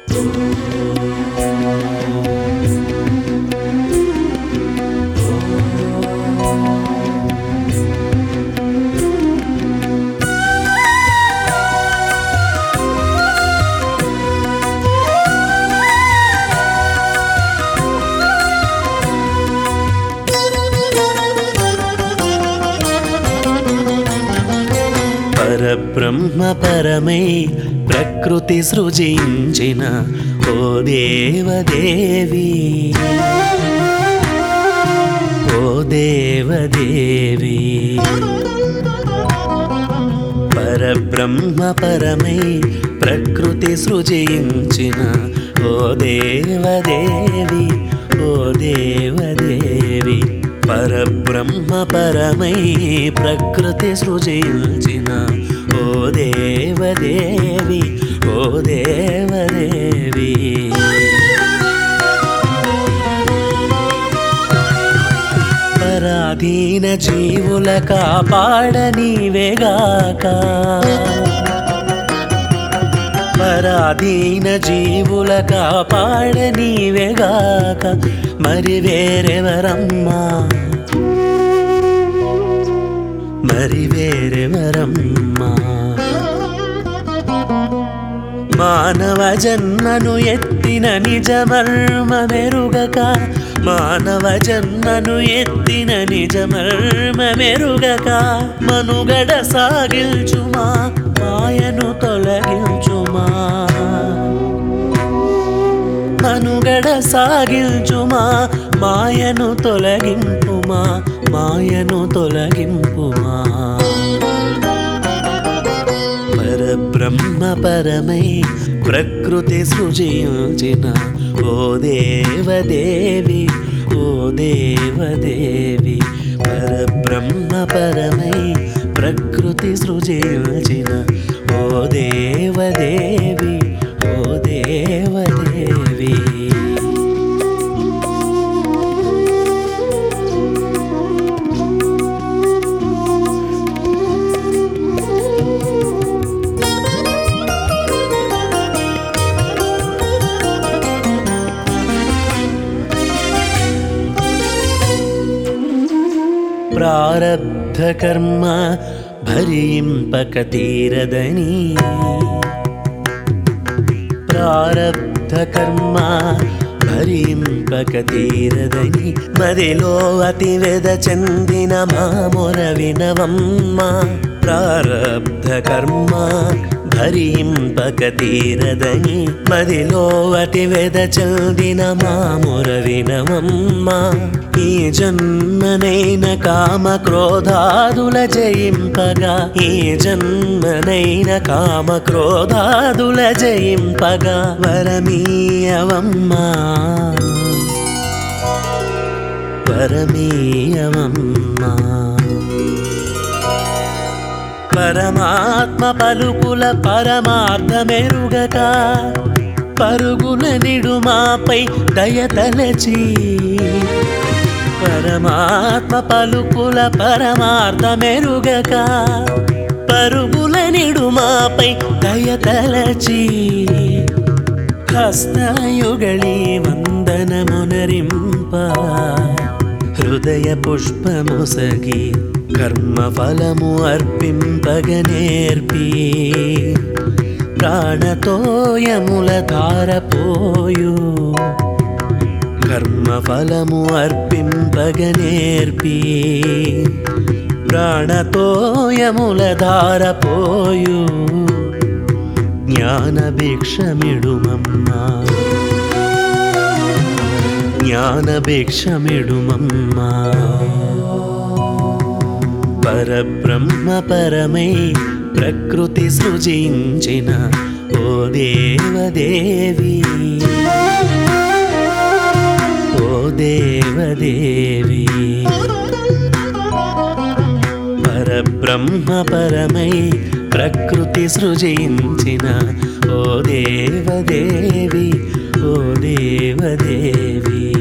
పరబ్రహ్మ పరమై ప్రకృతి సృజించిన ఓ దేవదేవి ఓ దేవదేవి పరబ్రహ్మ పరమై ప్రకృతి సృజించిన ఓ దేవదేవి ఓ దేవదేవి పరబ్రహ్మ పరమై ప్రకృతి సృజించిన ఓ దేవదేవి ఓ దేవదేవి పరాధీన జీవుల కాపాడ నీవేగాక పరాధీన జీవుల కాపాడ నీవేగాక మరి వేరెవరమ్మా మరి వేరెవరమ్మా మానవ జన్మను ఎత్తిన నిజమర్మ మెరుగక మానవ జన్మను ఎత్తిన నిజమర్మ మెరుగక మనుగడ సాగిల్చుమా మాయను తొలగించుమా మనుగడ సాగిల్చుమా మాయను తొలగింపుమా మాయను తొలగింపుమా పరబ్రహ్మ పరమై ప్రకృతి సృజించిన ఓ దేవదేవి ఓ దేవదేవి పరబ్రహ్మ పరమై ప్రకృతి సృజించిన ఓ దేవదేవి ఓ దేవదేవి ప్రారబ్ధ కర్మ భరింపక తీరదని ప్రారబ్ధ కర్మ భరింపక తీరదని మదిలో అతి వెద చెందిన మామొర వినవమ్మ ప్రారబ్ధ కర్మ భరింపక తీరదని మదిలో అతి వెద చెందిన మామొర వినవమ్మ ఈ జన్మనైన కామ క్రోధాదుల జయింపగా ఈ జన్మనైన కామ క్రోధాదుల జయింపగా వరమీయవమ్మా వరమీయవమ్మా పరమాత్మ పలుకుల పరమార్థమెరుగక పరుగుల నిడుమాపై దయతలచి పరమాత్మ పలుకుల పరమార్థమెరుగక పరుగుల నిడుమాపై దయతలచి హస్తయుగళి వందనమునరింప హృదయ పుష్పముసగి కర్మఫలము అర్పింపగ నేర్పి ప్రాణతోయముల ధారపోయు కర్మఫలము అర్పింపగ నేర్పి ప్రాణతోయముల ధారపోయు జ్ఞాన భిక్షమిడుమమ్మా జ్ఞాన భిక్షమిడుమమ్మా పరబ్రహ్మ పరమై ప్రకృతి సృజించిన ఓ దేవదేవి ఓ దేవదేవి పరబ్రహ్మ పరమై ప్రకృతి సృజించిన ఓ దేవదేవి ఓ దేవదేవి